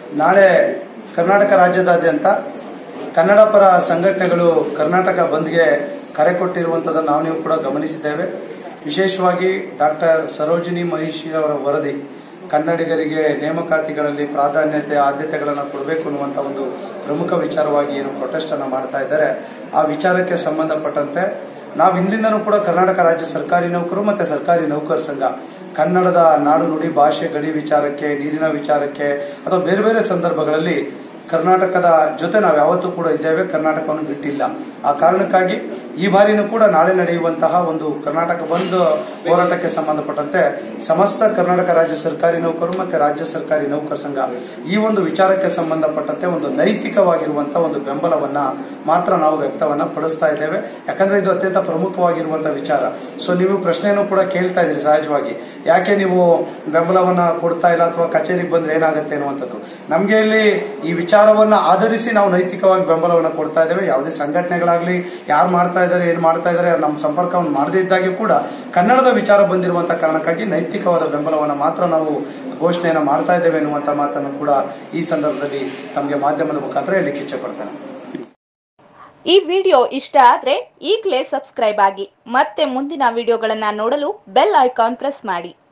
ನಾಳೆ ಕರ್ನಾಟಕ ರಾಜ್ಯದಾದ್ಯಂತ ಕನ್ನಡ ಪರ ಸಂಘಟನೆಗಳು ಕರ್ನಾಟಕ ಬಂದ್ಗೆ ಕರೆ ಕೊಟ್ಟಿರುವಂಥದ್ದನ್ನು ನಾವು ನೀವು ಕೂಡ ಗಮನಿಸಿದ್ದೇವೆ ವಿಶೇಷವಾಗಿ ಡಾಕ್ಟರ್ ಸರೋಜಿನಿ ಮಹಿಷಿ ಅವರ ವರದಿ ಕನ್ನಡಿಗರಿಗೆ ನೇಮಕಾತಿಗಳಲ್ಲಿ ಪ್ರಾಧಾನ್ಯತೆ ಆದ್ಯತೆಗಳನ್ನು ಕೊಡಬೇಕು ಅನ್ನುವಂಥ ಒಂದು ಪ್ರಮುಖ ವಿಚಾರವಾಗಿ ಏನು ಪ್ರೊಟೆಸ್ಟ್ ಅನ್ನು ಮಾಡ್ತಾ ಇದ್ದಾರೆ ಆ ವಿಚಾರಕ್ಕೆ ಸಂಬಂಧಪಟ್ಟಂತೆ ನಾವು ಹಿಂದಿಂದನೂ ಕೂಡ ಕರ್ನಾಟಕ ರಾಜ್ಯ ಸರ್ಕಾರಿ ನೌಕರು ಮತ್ತೆ ಸರ್ಕಾರಿ ನೌಕರ ಸಂಘ ಕನ್ನಡದ ನಾಡು ನುಡಿ ಭಾಷೆ ಗಡಿ ವಿಚಾರಕ್ಕೆ ನೀರಿನ ವಿಚಾರಕ್ಕೆ ಅಥವಾ ಬೇರೆ ಬೇರೆ ಸಂದರ್ಭಗಳಲ್ಲಿ ಕರ್ನಾಟಕದ ಜೊತೆ ನಾವು ಯಾವತ್ತೂ ಕೂಡ ಇದ್ದೇವೆ ಕರ್ನಾಟಕವನ್ನು ಬಿಟ್ಟಿಲ್ಲ ಆ ಕಾರಣಕ್ಕಾಗಿ ಈ ಬಾರಿನೂ ಕೂಡ ನಾಳೆ ನಡೆಯುವಂತಹ ಒಂದು ಕರ್ನಾಟಕ ಬಂದ್ ಹೋರಾಟಕ್ಕೆ ಸಂಬಂಧಪಟ್ಟಂತೆ ಸಮಸ್ತ ಕರ್ನಾಟಕ ರಾಜ್ಯ ಸರ್ಕಾರಿ ನೌಕರು ಮತ್ತೆ ರಾಜ್ಯ ಸರ್ಕಾರಿ ನೌಕರ ಸಂಘ ಈ ಒಂದು ವಿಚಾರಕ್ಕೆ ಸಂಬಂಧಪಟ್ಟಂತೆ ಒಂದು ನೈತಿಕವಾಗಿರುವಂತಹ ಒಂದು ಬೆಂಬಲವನ್ನ ಮಾತ್ರ ನಾವು ವ್ಯಕ್ತವನ್ನ ಪಡಿಸ್ತಾ ಇದ್ದೇವೆ ಯಾಕಂದ್ರೆ ಇದು ಅತ್ಯಂತ ಪ್ರಮುಖವಾಗಿರುವಂತಹ ವಿಚಾರ ಸೊ ನೀವು ಪ್ರಶ್ನೆಯನ್ನು ಕೂಡ ಕೇಳ್ತಾ ಇದ್ರಿ ಸಹಜವಾಗಿ ಯಾಕೆ ನೀವು ಬೆಂಬಲವನ್ನ ಕೊಡ್ತಾ ಇಲ್ಲ ಅಥವಾ ಕಚೇರಿಗೆ ಬಂದ್ರೆ ಏನಾಗುತ್ತೆ ಅನ್ನುವಂಥದ್ದು ನಮ್ಗೆ ಇಲ್ಲಿ ಈ ವಿಚಾರವನ್ನ ಆಧರಿಸಿ ನಾವು ನೈತಿಕವಾಗಿ ಬೆಂಬಲವನ್ನ ಕೊಡ್ತಾ ಇದ್ದೇವೆ ಯಾವುದೇ ಸಂಘಟನೆಗಳಾಗ್ಲಿ ಯಾರು ಮಾಡ್ತಾ ಇದ್ದಾರೆ ಏನ್ ಮಾಡ್ತಾ ಇದ್ದಾರೆ ನಮ್ಮ ಸಂಪರ್ಕವನ್ನು ಮಾಡದೇ ಇದ್ದಾಗೆ ಕೂಡ ಕನ್ನಡದ ವಿಚಾರ ಬಂದಿರುವಂತಹ ಕಾರಣಕ್ಕಾಗಿ ನೈತಿಕವಾದ ಬೆಂಬಲವನ್ನ ಮಾತ್ರ ನಾವು ಘೋಷಣೆಯನ್ನ ಮಾಡ್ತಾ ಇದ್ದೇವೆ ಎನ್ನುವಂತ ಮಾತನ್ನು ಕೂಡ ಈ ಸಂದರ್ಭದಲ್ಲಿ ತಮಗೆ ಮಾಧ್ಯಮದ ಮುಖಾಂತರ ಹೇಳಲಿಕ್ಕೆ ಇಚ್ಛೆ ಪಡ್ತೇನೆ ಈ ವಿಡಿಯೋ ಇಷ್ಟ ಆದ್ರೆ ಈಗಲೇ ಸಬ್ಸ್ಕ್ರೈಬ್ ಆಗಿ ಮತ್ತೆ ಮುಂದಿನ ವಿಡಿಯೋಗಳನ್ನ ನೋಡಲು ಬೆಲ್ ಐಕಾನ್ ಪ್ರೆಸ್ ಮಾಡಿ